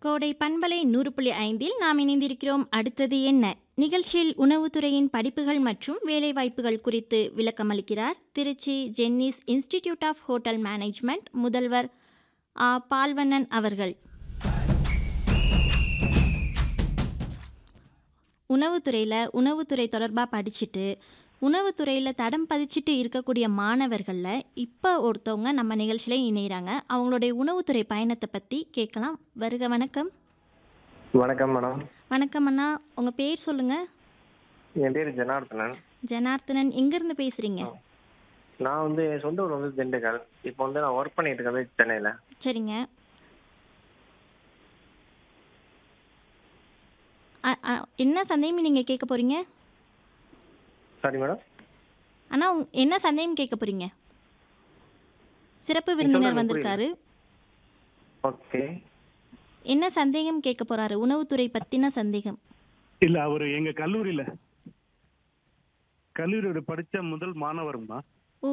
கோடை பண்பலை நூறு புள்ளி ஐந்தில் நாம் இணைந்திருக்கிறோம் அடுத்தது என்ன நிகழ்ச்சியில் உணவுத்துறையின் படிப்புகள் மற்றும் வேலைவாய்ப்புகள் குறித்து விளக்கமளிக்கிறார் Trichy Jenneys institute of hotel management முதல்வர் ஆ பால்வண்ணன் அவர்கள் உணவுத்துறையில் உணவுத்துறை தொடர்பாக படிச்சுட்டு உணவுத்துறையில் தடம் பதிச்சிட்டு இருக்கக்கூடிய மாணவர்களில் இப்போ ஒருத்தவங்க நம்ம நிகழ்ச்சியில் இணைகிறாங்க அவங்களுடைய உணவுத்துறை பயணத்தை பற்றி கேட்கலாம் வருக வணக்கம் வணக்கம் மேடம் வணக்கம் அண்ணா உங்கள் பேர் சொல்லுங்கள் என் பேர் ஜனார்த்தனன் ஜனார்த்தனன் எங்கேருந்து பேசுகிறீங்க நான் வந்து என் சொந்த ஊர் வந்து திண்டுக்கல் இப்போ வந்து நான் ஒர்க் பண்ணிட்டு இருக்கிறது சென்னையில் சரிங்க அ- அ, என்ன சந்தேகம் நீங்கள் கேட்க போகிறீங்க சாரி மேடம் அண்ணா உங்- என்ன சந்தேகம் கேட்க போகிறீங்க சிறப்பு விருந்தினர் சொல்லுங்க, வந்திருக்காரு ஓகே என்ன சந்தேகம் கேட்க போறாரு உணவுத்துறை பத்தின சந்தேகம் இல்ல அவரு எங்க கல்லூரியில கல்லூரியோட படிச்ச முதல் மாணவருமா ஓ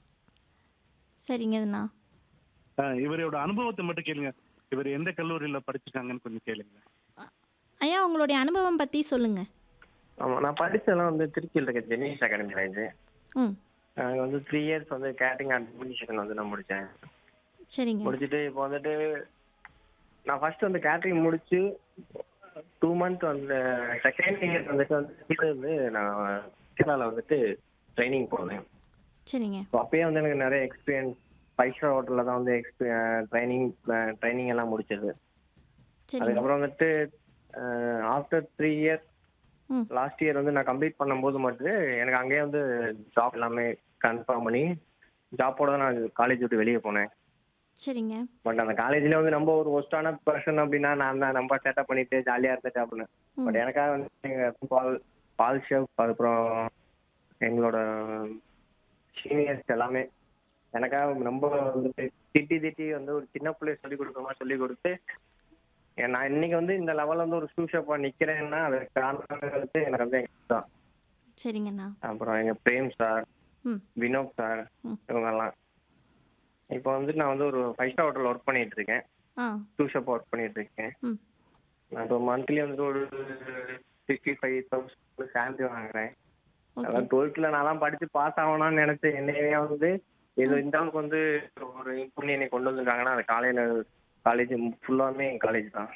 சரிங்கண்ணா இவரோட அனுபவத்தை மட்டும் கேளுங்க இவர் எந்த கல்லூரியில படிச்சிருக்காங்கன்னு கொஞ்சம் கேளுங்க ஐயா உங்களுடைய அனுபவம் பத்தி சொல்லுங்க ஆமாம் நான் படிச்சதெல்லாம் வந்து திருச்சியில் இருக்க ஜெனிஸ் அகாடமியில் இது ம் அங்கே வந்து த்ரீ இயர்ஸ் வந்து கேட்டரிங் அட்மினிஸ்ட்ரேஷன் வந்து நான் முடித்தேன் சரிங்க முடிச்சுட்டு இப்போ வந்துட்டு நான் ஃபர்ஸ்ட் வந்து கேட்டரிங் முடிச்சு டூ மந்த் வந்து செகண்ட் இயர் வந்துட்டு வந்து வந்து நான் கேரளாவில் வந்துட்டு ட்ரைனிங் போனேன் சரிங்க ஸோ அப்பயே வந்து எனக்கு நிறைய எக்ஸ்பீரியன்ஸ் ஃபைவ் ஸ்டார் ஹோட்டலில் தான் வந்து எக்ஸ்பீ ட்ரைனிங் ட்ரைனிங் எல்லாம் முடிச்சது சரிங்க அதுக்கப்புறம் வந்துட்டு ஆஃப்டர் த்ரீ இயர்ஸ் ம் லாஸ்ட் இயர் வந்து நான் கம்ப்ளீட் பண்ணும்போது மட்டும் எனக்கு அங்கேயே வந்து ஜாப் எல்லாமே கன்ஃபார்ம் பண்ணி ஜாப்போட நான் காலேஜ் விட்டு வெளியே போனேன் சரிங்க பட் அந்த காலேஜ்ல வந்து நம்ம ஒரு ஒஸ்டான பர்சன் அப்படின்னா நான் தான் நம்ம செட்டப் பண்ணிட்டு ஜாலியாக இருந்துட்டு அப்படின்னு ம். பட் எனக்காக வந்து எங்கள் பால் பால் ஷெஃப் அதுக்கப்புறம் எங்களோட சீனியர்ஸ் எல்லாமே எனக்காக ரொம்ப வந்துட்டு திட்டி திட்டி வந்து ஒரு சின்ன பிள்ளைய சொல்லி கொடுக்குற மாதிரி சொல்லி கொடுத்து ஏ, நான் இன்னைக்கு வந்து இந்த லெவல்ல வந்து ஒரு ஷூ ஷாப்பா நிக்கிறேன்னா அதுக்கு காரணம் வந்து எனக்கு வந்து எங்க தான் சரிங்கண்ணா அப்புறம் எங்க பிரேம் சார் ம் வினோத் சார் ம். இவங்கெல்லாம் இப்போ வந்து நான் வந்து ஒரு ஃபைவ் ஸ்டார் ஹோட்டல் ஒர்க் பண்ணிட்டு இருக்கேன் ஆ ஷூ ஷாப் ஒர்க் பண்ணிட்டு இருக்கேன் ம் நான் இப்போ மந்த்லி வந்து ஒரு சிக்ஸ்டி ஃபைவ் தௌசண்ட் சேலரி வாங்குறேன் ஓகே அதான் டுவெல்த்ல நான் படிச்சு பாஸ் ஆகணும்னு நினைச்சேன் என்னையே வந்து ஏதோ இந்த அளவுக்கு வந்து ஒரு பண்ணி என்னை கொண்டு வந்திருக்காங்கன்னா அது காலையில காலேஜ் ஃபுல்லாமே காலேஜ் தான்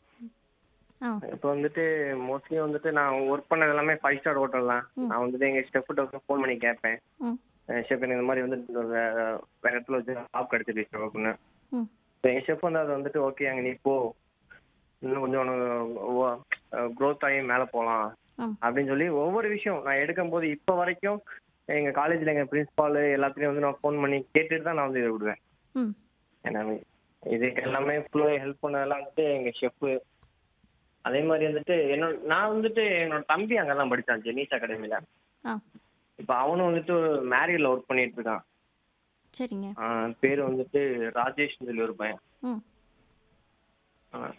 ஆ இப்போ வந்துட்டு மோஸ்ட்லி வந்துட்டு நான் ஒர்க் பண்ணது எல்லாமே ஃபைவ் ஸ்டார் ஹோட்டல் தான் நான் வந்துட்டு எங்க ஸ்டெஃப்ட்ட ஃபோன் பண்ணி கேட்பேன் ம் ஷெஃப் எனக்கு இந்த மாதிரி வந்து வேற வேற இடத்துல வச்சு ஜாப் கிடைச்சிருக்கு chef அப்படின்னு ம் எங்க ஷெஃப் வந்து அது வந்துட்டு ஓகே அங்க நீ போ இன்னும் கொஞ்சம் உனக்கு க்ரோத் ஆகி மேலே போகலாம் ம் அப்படின்னு சொல்லி ஒவ்வொரு விஷயம் நான் எடுக்கும் போது இப்போ வரைக்கும் எங்க காலேஜ்ல எங்க பிரின்சிபால் எல்லாத்துலயும் வந்து நான் ஃபோன் பண்ணி கேட்டுட்டு தான் நான் வந்து இதை விடுவேன் ம் ஏன்னா இதுக்கு எல்லாமே ஃபுல்லாக ஹெல்ப் பண்ணதெல்லாம் வந்துட்டு எங்க ஷெஃப் அதே மாதிரி வந்துட்டு என்னோட நான் வந்துட்டு என்னோட தம்பி அங்கே தான் படித்தான் ஜெனிஸ் அகாடமியில் ஆ இப்போ அவனும் வந்துட்டு மேரியில் ஒர்க் பண்ணிட்டு இருக்கான் சரிங்க ஆஹ் பேர் வந்துட்டு ராஜேஷ் சொல்லி ஒரு பையன் ம் ஆஹ்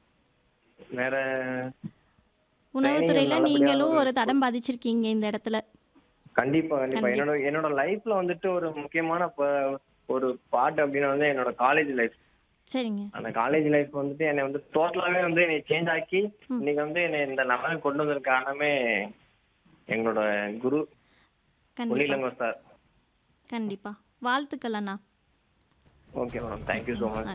வேற உணவுத்துறையில நல்லபடியா நீங்களும் ஒரு- ஒரு தடம் பதிச்சிருக்கீங்க இந்த இடத்துல கண்டிப்பா கண்டிப்பா கண்டிப்பா. என்னோட என்னோட லைஃப்ல வந்துட்டு ஒரு முக்கியமான ப- ஒரு பார்ட் அப்படின்னா வந்து என்னோட காலேஜ் லைஃப் சரிங்க அந்த காலேஜ் லைஃப் வந்துட்டு என்னை வந்து டோட்டலாவே வந்து என்னை சேஞ்ச் ஆக்கி இன்னைக்கு வந்து என்னை இந்த லெவலுக்கு கொண்டு வந்ததுக்கு காரணமே எங்களோட குரு கண்டிப்பா புனிலங்கோ சார் கண்டிப்பா வாழ்த்துக்கள் அண்ணா okay madam thank you so much ah.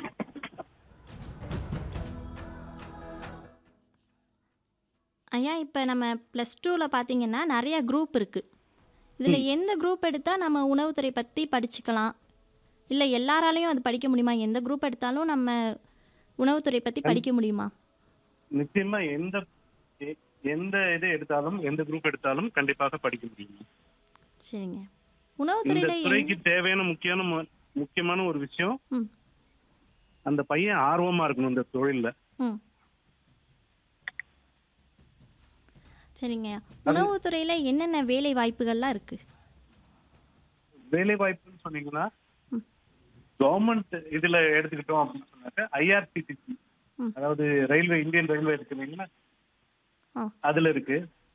ஐயா இப்போ நம்ம ப்ளஸ் டூவில் பார்த்தீங்கன்னா நிறைய குரூப் இருக்குது இதில் எந்த குரூப் எடுத்தால் நம்ம உணவுத்துறை பற்றி படிச்சுக்கலாம் இல்லை எல்லாராலையும் அது படிக்க முடியுமா எந்த குரூப் எடுத்தாலும் நம்ம உணவுத்துறை பற்றி படிக்க முடியுமா நிச்சயமா எந்த எ- எந்த இது எடுத்தாலும் எந்த குரூப் எடுத்தாலும் கண்டிப்பாக படிக்க முடியும் சரிங்க இந்த உணவுத்துறையில் துறைக்கு தேவையான முக்கியமான மு- முக்கியமான ஒரு விஷயம் ம் அந்த பையன் ஆர்வமா இருக்கணும் இந்த தொழில்ல ம் சரிங்க உணவுத்துறையில் என்னென்ன வேலை வாய்ப்புகள்லாம் இருக்குது வேலை வாய்ப்புன்னு சொன்னீங்கன்னா ம். கவர்மெண்ட் இதுல எடுத்துக்கிட்டோம் அப்படின்னு சொன்னாக்க ஐஆர்சிடிசி ம். அதாவது ரயில்வே இந்தியன் ரயில்வே இருக்குங்களா ஆ அதுல இருக்கு